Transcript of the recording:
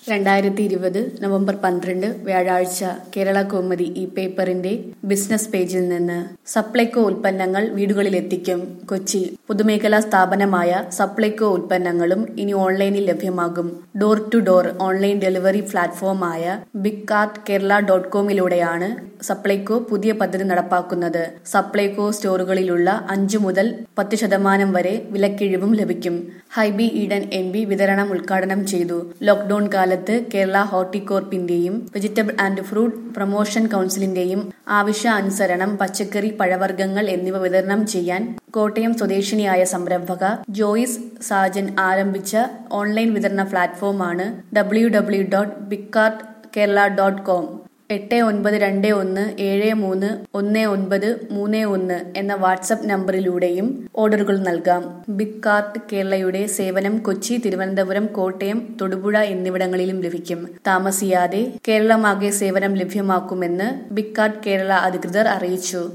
രണ്ടായിരത്തി ഇരുപത് നവംബർ പന്ത്രണ്ട് വ്യാഴാഴ്ച കേരള കൗമുദി ഈ പേപ്പറിന്റെ ബിസിനസ് പേജിൽ നിന്ന് സപ്ലൈകോ ഉൽപ്പന്നങ്ങൾ വീടുകളിലെത്തിക്കും കൊച്ചി പൊതുമേഖലാ സ്ഥാപനമായ സപ്ലൈകോ ഉൽപ്പന്നങ്ങളും ഇനി ഓൺലൈനിൽ ലഭ്യമാകും door to door online delivery പ്ലാറ്റ്ഫോമായ ബിഗ് കാർട്ട് കേരള ഡോട്ട് കോമിലൂടെയാണ് സപ്ലൈകോ പുതിയ പദ്ധതി നടപ്പാക്കുന്നത് സപ്ലൈകോ സ്റ്റോറുകളിലുള്ള അഞ്ചു മുതൽ പത്ത് ശതമാനം വരെ വിലക്കിഴിവും ലഭിക്കും ഹൈബി ഈഡൻ എം പി വിതരണം ഉദ്ഘാടനം ചെയ്തു ലോക്ഡൌൺ കാലത്ത് കേരള ഹോർട്ടികോർപ്പിന്റെയും വെജിറ്റബിൾ ആൻഡ് ഫ്രൂട്ട് പ്രൊമോഷൻ കൌൺസിലിന്റെയും ആവശ്യാനുസരണം പച്ചക്കറി പഴവർഗ്ഗങ്ങൾ എന്നിവ വിതരണം ചെയ്യാൻ കോട്ടയം സ്വദേശിനിയായ സംരംഭക ജോയിസ് സാജൻ ആരംഭിച്ച ഓൺലൈൻ വിതരണ പ്ലാറ്റ്ഫോമാണ് W W dot big cart Kerala dot com എട്ട് ഒൻപത് രണ്ട് ഒന്ന് ഏഴ് മൂന്ന് ഒന്ന് ഒൻപത് മൂന്ന് ഒന്ന് എന്ന വാട്സപ്പ് നമ്പറിലൂടെയും ഓർഡറുകൾ നൽകാം ബിഗ് കാർട്ട് കേരളയുടെ സേവനം കൊച്ചി തിരുവനന്തപുരം കോട്ടയം തൊടുപുഴ എന്നിവിടങ്ങളിലും ലഭിക്കും താമസിയാതെ കേരളമാകെ സേവനം ലഭ്യമാക്കുമെന്ന് ബിഗ് കാർട്ട് കേരള അധികൃതർ അറിയിച്ചു